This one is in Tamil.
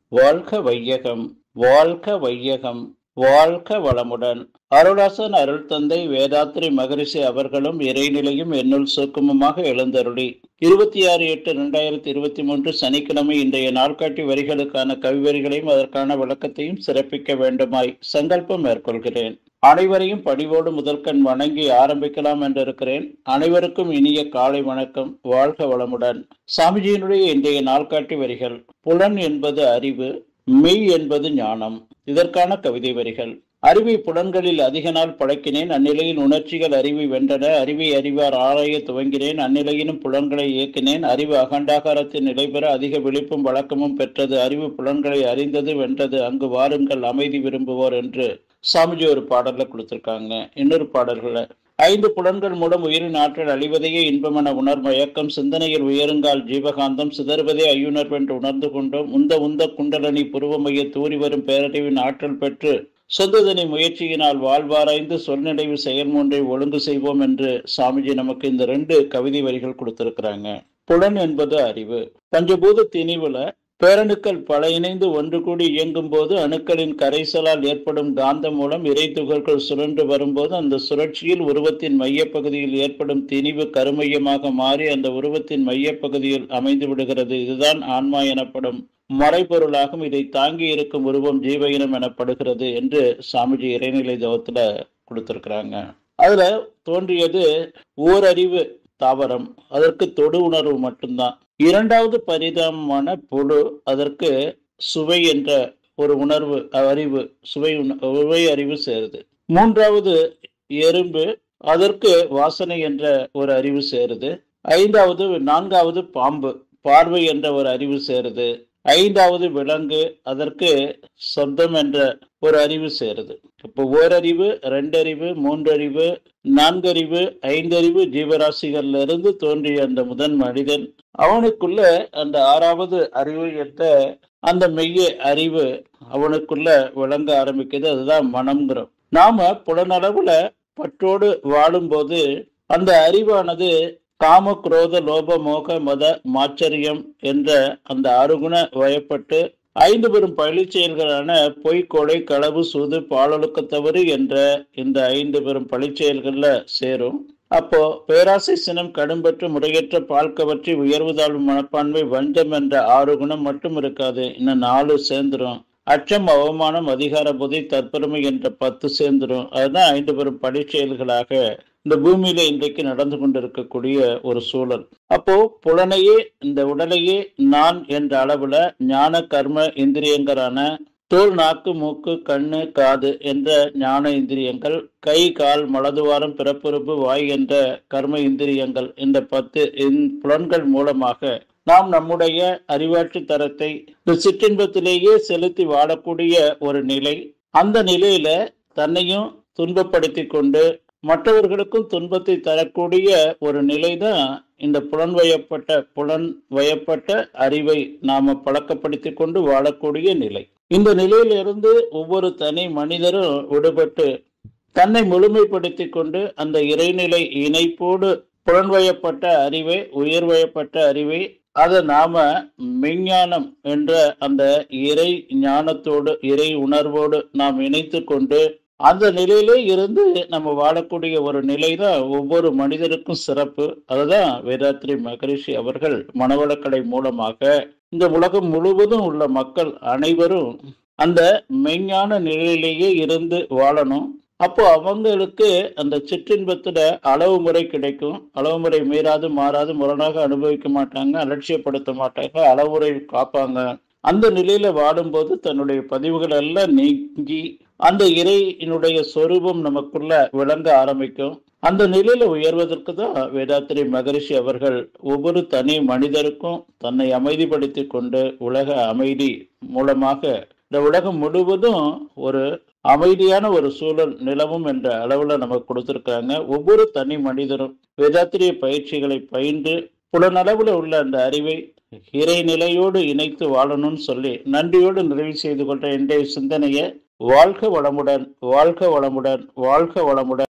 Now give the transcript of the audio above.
வாழ்க வையகம் வாழ்க வையகம் வாழ்க வளமுடன் அருளாசன் அருள் தந்தை வேதாத்ரி மகரிஷி அவர்களும் இறைநிலையும் என்னுள் சுக்குமமாக எழுந்தருளி இருபத்தி ஆறு எட்டு இரண்டாயிரத்தி இருபத்தி மூன்று சனிக்கிழமை இன்றைய நாள்காட்டி வரிகளுக்கான கவிவரிகளையும் அதற்கான விளக்கத்தையும் சிறப்பிக்க வேண்டுமாய் சங்கல்பம் மேற்கொள்கிறேன் அனைவரையும் பணிவோடு முதற்கண் வணங்கி ஆரம்பிக்கலாம் என்றிருக்கிறேன் அனைவருக்கும் இனிய காலை வணக்கம் வாழ்க வளமுடன் சாமிஜியினுடைய இன்றைய நாள்காட்டி வரிகள் புலன் என்பது அறிவு மெய் என்பது ஞானம் இதற்கான கவிதை வரிகள் அறிவை புலன்களில் அதிக நாள் பழக்கினேன் அந்நிலையில் உணர்ச்சிகள் அறிவை வென்றன அறிவை அறிவார் ஆராய துவங்கினேன் அந்நிலையிலும் புலன்களை இயக்கினேன் அறிவு அகண்டாகாரத்தின் நிலை பெற அதிக விழிப்பும் வழக்கமும் பெற்றது அறிவு புலன்களை அறிந்தது வென்றது அங்கு வாருங்கள் அமைதி விரும்புவோர் என்று சாமிஜி ஒரு பாடல்ல கொடுத்திருக்காங்க இன்னொரு பாடல்களை ஐந்து புலன்கள் மூலம் உயிரின் ஆற்றல் அழிவதையே இன்பமென உணர் மயக்கம் சிந்தனையில் உயருங்கால் ஜீவகாந்தம் சிதறுவதே ஐயுணர்வென்று உணர்ந்து கொண்டோம் உந்த உந்த குண்டலனி புருவமைய தூரி வரும் பேரறிவின் ஆற்றல் பெற்று சொந்ததனி முயற்சியினால் வாழ்வாராய்ந்து சொல்நினைவு செயல்மூன்றை ஒழுங்கு செய்வோம் என்று சாமிஜி நமக்கு இந்த ரெண்டு கவிதை வரிகள் கொடுத்திருக்கிறாங்க புலன் என்பது அறிவு பஞ்சபூத திணிவுல பேரணுக்கள் பல இணைந்து ஒன்று கூடி இயங்கும் போது அணுக்களின் கரைசலால் ஏற்படும் காந்தம் மூலம் இறை துகள்கள் சுழன்று வரும்போது அந்த சுழற்சியில் உருவத்தின் மையப்பகுதியில் ஏற்படும் திணிவு கருமையமாக மாறி அந்த உருவத்தின் மையப்பகுதியில் அமைந்து விடுகிறது இதுதான் ஆன்மா எனப்படும் மறைபொருளாகும் இதை தாங்கி இருக்கும் உருவம் ஜீவ இனம் எனப்படுகிறது என்று சாமிஜி இறைநிலை தவத்துல கொடுத்திருக்கிறாங்க அதுல தோன்றியது ஓரறிவு தாவரம் அதற்கு தொடு உணர்வு மட்டும்தான் இரண்டாவது பரிதாபமான புழு அதற்கு சுவை என்ற ஒரு உணர்வு அறிவு சுவை சுவை அறிவு சேருது மூன்றாவது எறும்பு அதற்கு வாசனை என்ற ஒரு அறிவு சேருது ஐந்தாவது நான்காவது பாம்பு பார்வை என்ற ஒரு அறிவு சேருது ஐந்தாவது விலங்கு அதற்கு சப்தம் என்ற ஒரு அறிவு சேருது இப்போ ஓரறிவு ரெண்டறிவு மூன்றறிவு நான்கறிவு ஐந்தறிவு ஜீவராசிகள்ல இருந்து தோன்றிய அந்த முதன் மனிதன் அவனுக்குள்ள அந்த ஆறாவது அறிவு என்ற அந்த மெய்ய அறிவு அவனுக்குள்ள விளங்க ஆரம்பிக்குது அதுதான் மனம்ங்கிறோம் நாம புலனளவுல பற்றோடு வாழும்போது அந்த அறிவானது காம குரோத லோப மோக மத மாச்சரியம் என்ற அந்த அருகுண வயப்பட்டு ஐந்து பெரும் பழி செயல்களான பொய் கொலை களவு சூது பாலொழுக்க தவறு என்ற இந்த ஐந்து பெரும் பழி செயல்கள்ல சேரும் அப்போ பேராசை சினம் கடும்பற்று முறையற்ற பால் கவற்றி உயர்வு தாழ்வு மனப்பான்மை வஞ்சம் என்ற ஆறு குணம் மட்டும் இருக்காது இன்னும் நாலு சேர்ந்துரும் அச்சம் அவமானம் அதிகார புதை தற்பெருமை என்ற பத்து சேர்ந்துரும் அதுதான் ஐந்து பெரும் பழி செயல்களாக இந்த பூமியில இன்றைக்கு நடந்து கொண்டிருக்கக்கூடிய ஒரு சூழல் அப்போ புலனையே இந்த உடலையே நான் என்ற அளவுல ஞான கர்ம இந்திரியங்களான தோல் நாக்கு மூக்கு கண்ணு காது என்ற ஞான இந்திரியங்கள் கை கால் மலதுவாரம் பிறப்புறுப்பு வாய் என்ற கர்ம இந்திரியங்கள் இந்த பத்து புலன்கள் மூலமாக நாம் நம்முடைய அறிவாட்சி தரத்தை இந்த சிற்றின்பத்திலேயே செலுத்தி வாழக்கூடிய ஒரு நிலை அந்த நிலையில தன்னையும் துன்பப்படுத்தி கொண்டு மற்றவர்களுக்கும் துன்பத்தை தரக்கூடிய ஒரு நிலைதான் இந்த புலன் வயப்பட்ட புலன் வயப்பட்ட அறிவை நாம பழக்கப்படுத்தி கொண்டு வாழக்கூடிய நிலை இந்த நிலையிலிருந்து ஒவ்வொரு தனி மனிதரும் விடுபட்டு தன்னை முழுமைப்படுத்தி கொண்டு அந்த இறைநிலை இணைப்போடு புலன்வயப்பட்ட அறிவை உயர்வயப்பட்ட அறிவை அதை நாம மெஞ்ஞானம் என்ற அந்த இறை ஞானத்தோடு இறை உணர்வோடு நாம் இணைத்து கொண்டு அந்த நிலையிலே இருந்து நம்ம வாழக்கூடிய ஒரு நிலை தான் ஒவ்வொரு மனிதருக்கும் சிறப்பு அதுதான் வேதாத்ரி மகரிஷி அவர்கள் மனவளக்கலை மூலமாக இந்த உலகம் முழுவதும் உள்ள மக்கள் அனைவரும் அந்த மெய்ஞான நிலையிலேயே இருந்து வாழணும் அப்போ அவங்களுக்கு அந்த சிற்றின்பத்துல அளவு முறை கிடைக்கும் அளவு முறை மீறாது மாறாது முரணாக அனுபவிக்க மாட்டாங்க அலட்சியப்படுத்த மாட்டாங்க அளவுரை காப்பாங்க அந்த நிலையில வாடும்போது தன்னுடைய பதிவுகள் எல்லாம் நீங்கி அந்த இறையினுடைய சொரூபம் நமக்குள்ள விளங்க ஆரம்பிக்கும் அந்த நிலையில உயர்வதற்கு தான் வேதாத்திரி மகரிஷி அவர்கள் ஒவ்வொரு தனி மனிதருக்கும் தன்னை அமைதிப்படுத்தி கொண்டு உலக அமைதி மூலமாக இந்த உலகம் முழுவதும் ஒரு அமைதியான ஒரு சூழல் நிலவும் என்ற அளவுல நமக்கு கொடுத்திருக்காங்க ஒவ்வொரு தனி மனிதரும் வேதாத்திரிய பயிற்சிகளை பயின்று புலனளவுல உள்ள அந்த அறிவை இறைநிலையோடு இணைத்து வாழணும்னு சொல்லி நன்றியோடு நிறைவு செய்து கொண்ட இன்றைய சிந்தனையை வாழ்க வளமுடன் வாழ்க வளமுடன் வாழ்க வளமுடன்